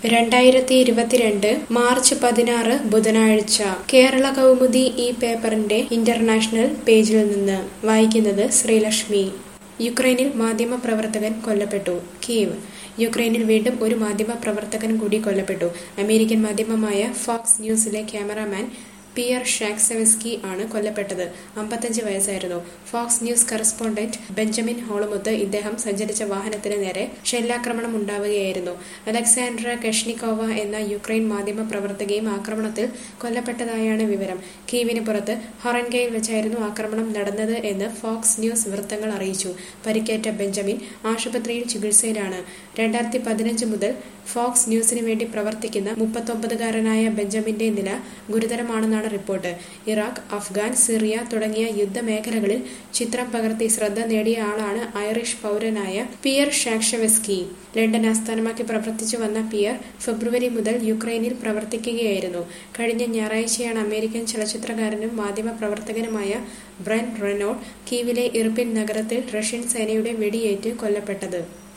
രണ്ടായിരത്തി ഇരുപത്തിരണ്ട് മാർച്ച് പതിനാറ് ബുധനാഴ്ച കേരള കൗമുദി ഈ പേപ്പറിന്റെ ഇന്റർനാഷണൽ പേജിൽ നിന്ന് വായിക്കുന്നത് ശ്രീലക്ഷ്മി യുക്രൈനിൽ മാധ്യമപ്രവർത്തകൻ കൊല്ലപ്പെട്ടു കീവ് യുക്രൈനിൽ വീണ്ടും ഒരു മാധ്യമപ്രവർത്തകൻ കൂടി കൊല്ലപ്പെട്ടു അമേരിക്കൻ മാധ്യമമായ ഫോക്സ് ന്യൂസിലെ ക്യാമറാമാൻ പിയർ ഷാക്സെവസ്കി ആണ് കൊല്ലപ്പെട്ടത് അമ്പത്തഞ്ച് വയസ്സായിരുന്നു ഫോക്സ് ന്യൂസ് കറസ്പോണ്ടന്റ് ബെഞ്ചമിൻ ഹോളുമുത്ത് ഇദ്ദേഹം സഞ്ചരിച്ച വാഹനത്തിന് നേരെ ഷെല്ലാക്രമണം ഉണ്ടാവുകയായിരുന്നു അലക്സാൻഡ്ര കെഷ്നിക്കോവ എന്ന യുക്രൈൻ മാധ്യമ പ്രവർത്തകയും ആക്രമണത്തിൽ കൊല്ലപ്പെട്ടതായാണ് വിവരം കീവിന് പുറത്ത് ഹൊറൻകയിൽ വെച്ചായിരുന്നു ആക്രമണം നടന്നത് എന്ന് ഫോക്സ് ന്യൂസ് വൃത്തങ്ങൾ അറിയിച്ചു പരിക്കേറ്റ ബെഞ്ചമിൻ ആശുപത്രിയിൽ ചികിത്സയിലാണ് രണ്ടായിരത്തി പതിനഞ്ച് മുതൽ ഫോക്സ് ന്യൂസിന് വേണ്ടി പ്രവർത്തിക്കുന്ന മുപ്പത്തൊമ്പതുകാരനായ ബെഞ്ചമിന്റെ നില ഗുരുതരമാണെന്നാണ് റിപ്പോർട്ട് ഇറാഖ് അഫ്ഗാൻ സിറിയ തുടങ്ങിയ യുദ്ധമേഖലകളിൽ ചിത്രം പകർത്തി ശ്രദ്ധ നേടിയ ആളാണ് ഐറിഷ് പൗരനായ പിയർ ഷാക്ഷവെസ്കി ലണ്ടൻ ആസ്ഥാനമാക്കി പ്രവർത്തിച്ചു വന്ന പിയർ ഫെബ്രുവരി മുതൽ യുക്രൈനിൽ പ്രവർത്തിക്കുകയായിരുന്നു കഴിഞ്ഞ ഞായറാഴ്ചയാണ് അമേരിക്കൻ ചലച്ചിത്രകാരനും മാധ്യമ പ്രവർത്തകനുമായ ബ്രൻ റെനോഡ് കീവിലെ ഇർപിൻ നഗരത്തിൽ റഷ്യൻ സേനയുടെ വെടിയേറ്റ് കൊല്ലപ്പെട്ടത്